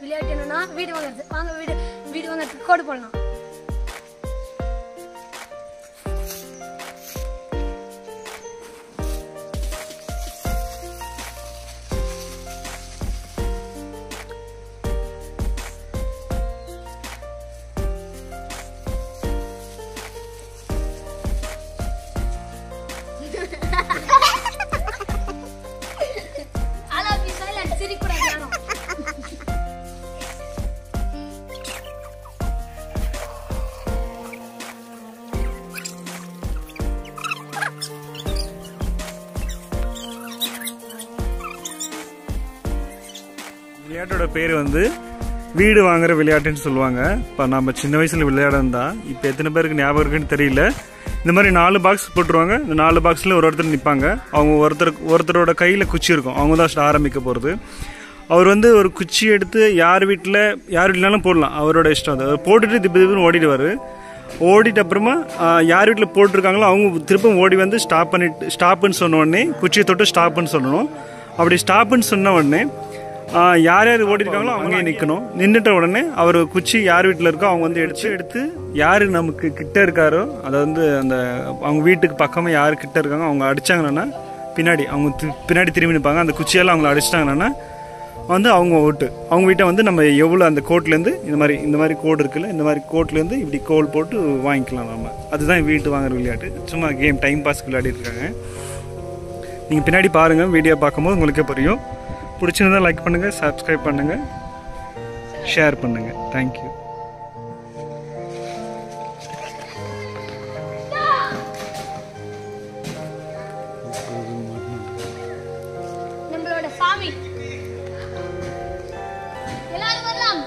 விளையாட்டு என்னன்னா வீடு வாங்குறது வாங்க வீடு வீடு வாங்குறதுக்கு கோடு போடலாம் அதான் சைலண்ட் சிரிக்கூடாது யாரும் விளையாட்டோட பேர் வந்து வீடு வாங்குற விளையாட்டுன்னு சொல்லுவாங்க இப்போ நம்ம சின்ன வயசுல விளையாடந்தா இப்போ எத்தனை பேருக்கு ஞாபகம் இருக்குன்னு தெரியல இந்த மாதிரி நாலு பாக்ஸ் போட்டுருவாங்க இந்த நாலு பாக்ஸில் ஒரு ஒருத்தர் நிற்பாங்க அவங்க ஒருத்தருக்கு ஒருத்தரோட கையில் குச்சி இருக்கும் அவங்க தான் ஆரம்பிக்க போகிறது அவர் வந்து ஒரு குச்சி எடுத்து யார் வீட்டில் யார் வீட்லனாலும் போடலாம் அவரோட இஷ்டம் அது அவர் போட்டுட்டு திப்பு திப்புன்னு ஓடிடுவார் ஓடிட்டு அப்புறமா ஆஹ், யார் வீட்டில் போட்டிருக்காங்களோ அவங்க திரும்ப ஓடி வந்து ஸ்டாப் பண்ணிட்டு ஸ்டாப்புன்னு சொன்ன உடனே குச்சியை தொட்டு ஸ்டாப்புன்னு சொல்லணும் அப்படி ஸ்டாப்புன்னு சொன்ன உடனே ஆஹ், யார் யார் ஓடி இருக்காங்களோ அவங்க நிற்கணும் நின்றுட்ட உடனே அவர் குச்சி யார் வீட்டில் இருக்கோ அவங்க வந்து எடுத்து எடுத்து யார் நமக்கு கிட்ட இருக்காரோ அதை வந்து அந்த அவங்க வீட்டுக்கு பக்கமாக யார் கிட்ட இருக்காங்க அவங்க அடிச்சாங்கன்னா பின்னாடி அவங்க தி- பின்னாடி திரும்பி நிற்பாங்க அந்த குச்சியால் அவங்கள அடிச்சிட்டாங்கன்னா வந்து அவங்க ஓட்டு அவங்க வீட்டை வந்து நம்ம எவ்வளோ அந்த கோட்லேருந்து இந்த மாதிரி இந்த மாதிரி கோடு இருக்குல்ல இந்த மாதிரி கோட்லேருந்து இப்படி கோல் போட்டு வாங்கிக்கலாம் நம்ம அதுதான் வீட்டு வாங்குற விளையாட்டு சும்மா கேம் டைம் பாஸ்க்கு விளையாடிட்டு இருக்காங்க நீங்கள் பின்னாடி பாருங்கள் வீடியோ பார்க்கும்போது உங்களுக்கே புரியும் பிடிச்சிருந்தா லைக் பண்ணுங்கள் சப்ஸ்கிரைப் பண்ணுங்கள் ஷேர் பண்ணுங்கள் தேங்க்யூ நம்மளோட சாமி எல்லாரும் வரலாம்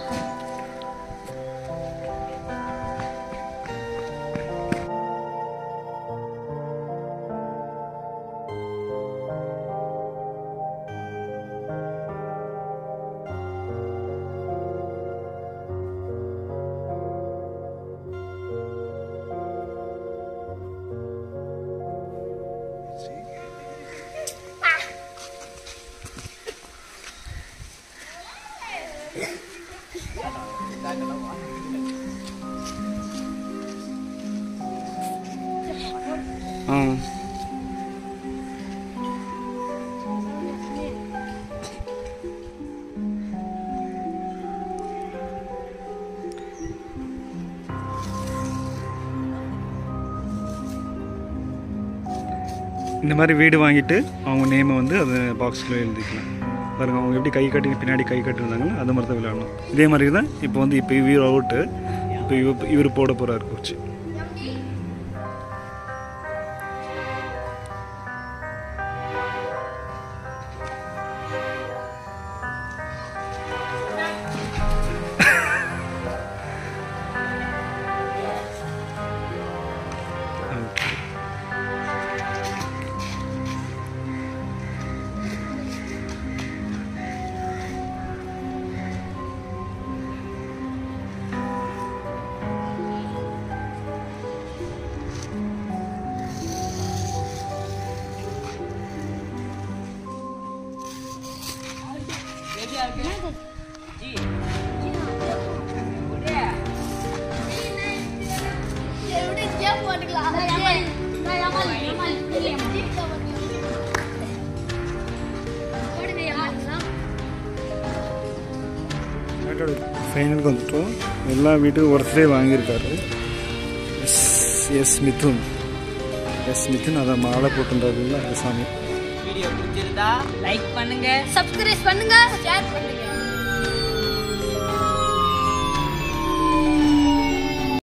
ஆ இந்த மாதிரி வீடு வாங்கிட்டு அவங்க நேமை வந்து அது பாக்ஸில் எழுதிக்கலாம் பாருங்க அவங்க எப்படி கை கட்டி பின்னாடி கை கட்டிருந்தாங்களோ அது மாதிரி தான் விளையாடணும் இதே மாதிரி தான் இப்போ வந்து இப்போ இவர் அவுட்டு இப்போ இவர் இவர் போட போகிறாரு குச்சி ஃபைனலுக்கு வந்துட்டோம் எல்லா வீட்டுக்கும் ஒருத்தரே வாங்கியிருக்காரு S S Mithun S Mithun அதை மாலை போட்டுன்றது அந்த சாமி வீடியோ பிடிச்சிருந்தா லைக் பண்ணுங்க சப்ஸ்கிரைப் பண்ணுங்க ஷேர் பண்ணுங்க